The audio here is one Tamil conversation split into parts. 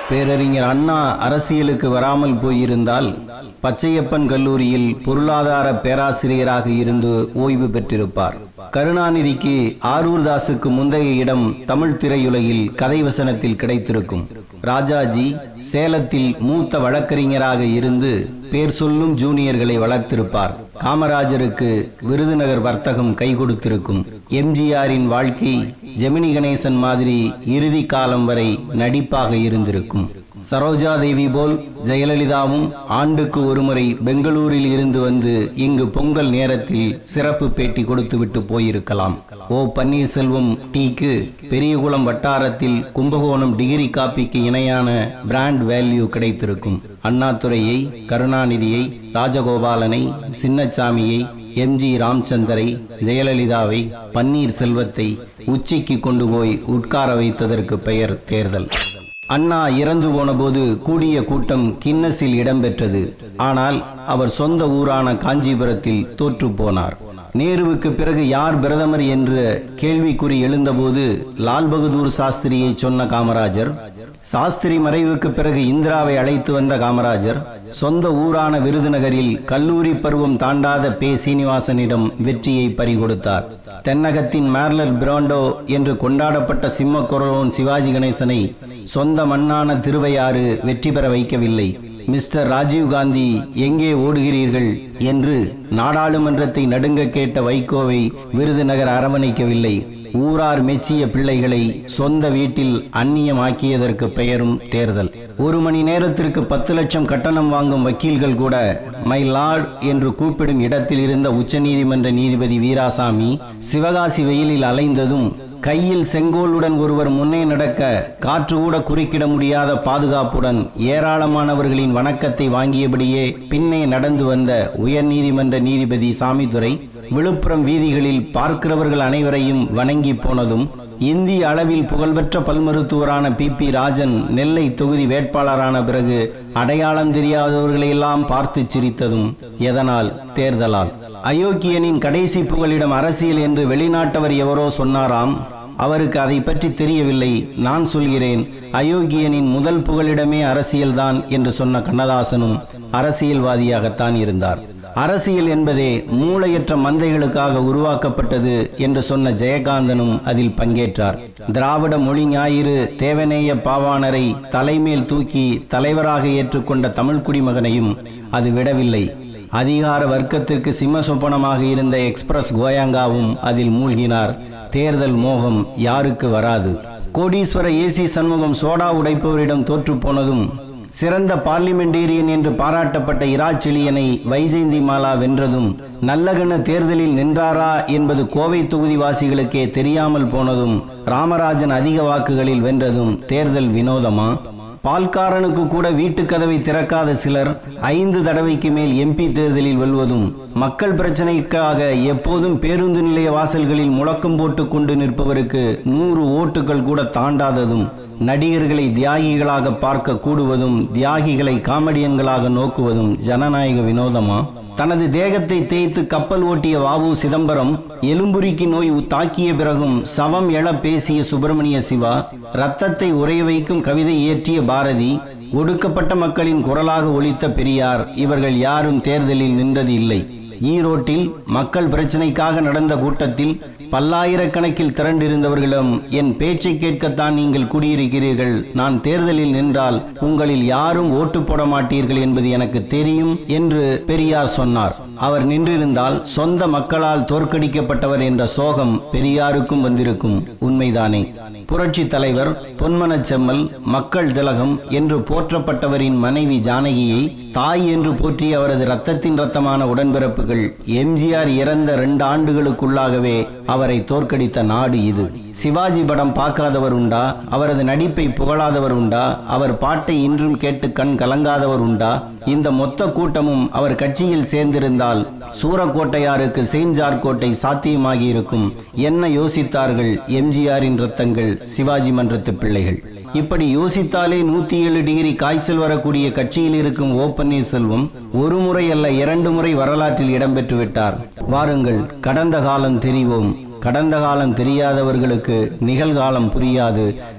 பேரறிஞர் அண்ணா அரசியலுக்கு வராமல் போயிருந்தால் பச்சையப்பன் கல்லூரியில் பொருளாதார பேராசிரியராக இருந்து ஓய்வு பெற்றிருப்பார் கருணாநிதிக்கு ஆரூர்தாஸுக்கு முந்தைய இடம் தமிழ் திரையுலகில் கதை வசனத்தில் கிடைத்திருக்கும் ராஜாஜி சேலத்தில் மூத்த வழக்கறிஞராக இருந்து பேர் சொல்லும் ஜூனியர்களை வளர்த்திருப்பார் காமராஜருக்கு விருதுநகர் வர்த்தகம் கை கொடுத்திருக்கும் எம்ஜிஆரின் வாழ்க்கை ஜெமினி கணேசன் மாதிரி இறுதி காலம் வரை நடிப்பாக இருந்திருக்கும் சரோஜா தேவி போல் ஜெயலலிதாவும் ஆண்டுக்கு ஒருமுறை பெங்களூரில் இருந்து வந்து இங்கு பொங்கல் நேரத்தில் சிறப்பு பேட்டி கொடுத்துவிட்டு போயிருக்கலாம் ஓ பன்னீர்செல்வம் டீக்கு பெரியகுளம் வட்டாரத்தில் கும்பகோணம் டிகிரி காப்பிக்கு இணையான பிராண்ட் வேல்யூ கிடைத்திருக்கும் அண்ணாதுரையை கருணாநிதியை ராஜகோபாலனை சின்னச்சாமியை எம்ஜி ராம்சந்தரை ஜெயலலிதாவை பன்னீர் செல்வத்தை உச்சிக்கு கொண்டு போய் உட்கார வைத்ததற்கு பெயர் தேர்தல் அண்ணா இறந்து போனபோது கூடிய கூட்டம் கின்னஸில் இடம்பெற்றது ஆனால் அவர் சொந்த ஊரான காஞ்சிபுரத்தில் தோற்று போனார் நேருவுக்கு பிறகு யார் பிரதமர் என்ற கேள்விக்குறி எழுந்தபோது லால் பகதூர் சாஸ்திரியை சொன்ன காமராஜர் சாஸ்திரி மறைவுக்கு பிறகு இந்திராவை அழைத்து வந்த காமராஜர் சொந்த ஊரான விருதுநகரில் கல்லூரி பருவம் தாண்டாத பே சீனிவாசனிடம் வெற்றியை பறிகொடுத்தார் தென்னகத்தின் மேர்லர் பிராண்டோ என்று கொண்டாடப்பட்ட சிம்மக்குரலோன் சிவாஜி கணேசனை சொந்த மண்ணான திருவையாறு வெற்றி பெற வைக்கவில்லை மிஸ்டர் ராஜீவ் காந்தி எங்கே ஓடுகிறீர்கள் என்று நாடாளுமன்றத்தை நடுங்க கேட்ட வைகோவை விருதுநகர் அரவணைக்கவில்லை ஊரார் மெச்சிய பிள்ளைகளை சொந்த வீட்டில் அந்நியமாக்கியதற்கு பெயரும் தேர்தல் ஒரு மணி நேரத்திற்கு பத்து லட்சம் கட்டணம் வாங்கும் வக்கீல்கள் கூட மை லார்ட் என்று கூப்பிடும் இடத்தில் இருந்த உச்சநீதிமன்ற நீதிபதி வீராசாமி சிவகாசி வெயிலில் அலைந்ததும் கையில் செங்கோலுடன் ஒருவர் முன்னே நடக்க காற்று கூட குறுக்கிட முடியாத பாதுகாப்புடன் ஏராளமானவர்களின் வணக்கத்தை வாங்கியபடியே பின்னே நடந்து வந்த உயர்நீதிமன்ற நீதிபதி சாமிதுரை விழுப்புரம் வீதிகளில் பார்க்கிறவர்கள் அனைவரையும் வணங்கி போனதும் இந்திய அளவில் புகழ்பெற்ற பல் மருத்துவரான பி பி ராஜன் நெல்லை தொகுதி வேட்பாளரான பிறகு அடையாளம் தெரியாதவர்களையெல்லாம் பார்த்து சிரித்ததும் எதனால் தேர்தலால் அயோக்கியனின் கடைசி புகலிடம் அரசியல் என்று வெளிநாட்டவர் எவரோ சொன்னாராம் அவருக்கு அதை பற்றி தெரியவில்லை நான் சொல்கிறேன் அயோக்கியனின் முதல் புகலிடமே அரசியல்தான் என்று சொன்ன கண்ணதாசனும் அரசியல்வாதியாகத்தான் இருந்தார் அரசியல் என்பதே மூளையற்ற மந்தைகளுக்காக உருவாக்கப்பட்டது என்று சொன்ன ஜெயகாந்தனும் அதில் பங்கேற்றார் திராவிட மொழி ஞாயிறு தேவநேய பாவாணரை தலைமேல் தூக்கி தலைவராக ஏற்றுக்கொண்ட தமிழ் குடிமகனையும் அது விடவில்லை அதிகார வர்க்கத்திற்கு சிம்ம சொப்பனமாக இருந்த எக்ஸ்பிரஸ் கோயங்காவும் அதில் மூழ்கினார் தேர்தல் மோகம் யாருக்கு வராது கோடீஸ்வர ஏசி சண்முகம் சோடா உடைப்பவரிடம் தோற்று போனதும் சிறந்த பார்லிமெண்டேரியன் என்று பாராட்டப்பட்ட இராச்செழியனை வைஜெயந்தி மாலா வென்றதும் நல்லகண்ண தேர்தலில் நின்றாரா என்பது கோவை தொகுதிவாசிகளுக்கே தெரியாமல் போனதும் ராமராஜன் அதிக வாக்குகளில் வென்றதும் தேர்தல் வினோதமா பால்காரனுக்கு கூட வீட்டு கதவை திறக்காத சிலர் ஐந்து தடவைக்கு மேல் எம்பி தேர்தலில் வெல்வதும் மக்கள் பிரச்சனைக்காக எப்போதும் பேருந்து நிலைய வாசல்களில் முழக்கம் போட்டு கொண்டு நிற்பவருக்கு நூறு ஓட்டுகள் கூட தாண்டாததும் நடிகர்களை தியாகிகளாக பார்க்க கூடுவதும் தியாகிகளை காமெடியன்களாக நோக்குவதும் ஜனநாயக வினோதமா தனது தேகத்தை தேய்த்து கப்பல் ஓட்டிய வாவு சிதம்பரம் எலும்புரிக்கு நோய் தாக்கிய பிறகும் சவம் எழ பேசிய சுப்பிரமணிய சிவா ரத்தத்தை உறைய வைக்கும் கவிதை இயற்றிய பாரதி ஒடுக்கப்பட்ட மக்களின் குரலாக ஒலித்த பெரியார் இவர்கள் யாரும் தேர்தலில் நின்றது இல்லை ஈரோட்டில் மக்கள் பிரச்சனைக்காக நடந்த கூட்டத்தில் பல்லாயிரக்கணக்கில் திரண்டிருந்தவர்களிடம் என் பேச்சை கேட்கத்தான் நீங்கள் குடியிருக்கிறீர்கள் நான் தேர்தலில் நின்றால் உங்களில் யாரும் ஓட்டு போட மாட்டீர்கள் என்பது எனக்கு தெரியும் என்று பெரியார் சொன்னார் அவர் நின்றிருந்தால் சொந்த மக்களால் தோற்கடிக்கப்பட்டவர் என்ற சோகம் பெரியாருக்கும் வந்திருக்கும் உண்மைதானே புரட்சி தலைவர் பொன்மனச் செம்மல் மக்கள் திலகம் என்று போற்றப்பட்டவரின் மனைவி ஜானகியை தாய் என்று போற்றிய அவரது ரத்தத்தின் ரத்தமான உடன்பிறப்புகள் எம்ஜிஆர் இறந்த ரெண்டு ஆண்டுகளுக்குள்ளாகவே அவரை தோற்கடித்த நாடு இது சிவாஜி படம் பார்க்காதவர் உண்டா அவரது நடிப்பை புகழாதவர் உண்டா அவர் பாட்டை இன்றும் கேட்டு கண் கலங்காதவர் உண்டா இந்த மொத்த கூட்டமும் அவர் கட்சியில் சேர்ந்திருந்தால் சூரக்கோட்டையாருக்கு செயின்ட் ஜார்ஜ் கோட்டை சாத்தியமாகி இருக்கும் என்ன யோசித்தார்கள் எம்ஜிஆரின் ரத்தங்கள் சிவாஜி மன்றத்து பிள்ளைகள் இப்படி யோசித்தாலே நூத்தி ஏழு டிகிரி காய்ச்சல் வரக்கூடிய கட்சியில் இருக்கும் ஓ பன்னீர்செல்வம் ஒரு முறை அல்ல இரண்டு முறை வரலாற்றில் இடம்பெற்று விட்டார் வாருங்கள் கடந்த காலம் தெரிவோம் கடந்த காலம் தெரியாதவர்களுக்கு நிகழ்காலம் புரியாது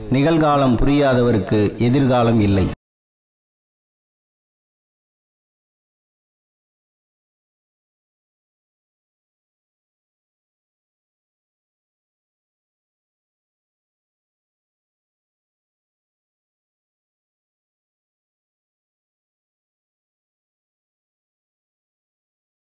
நிகழ்காலம் புரியாதவருக்கு எதிர்காலம் இல்லை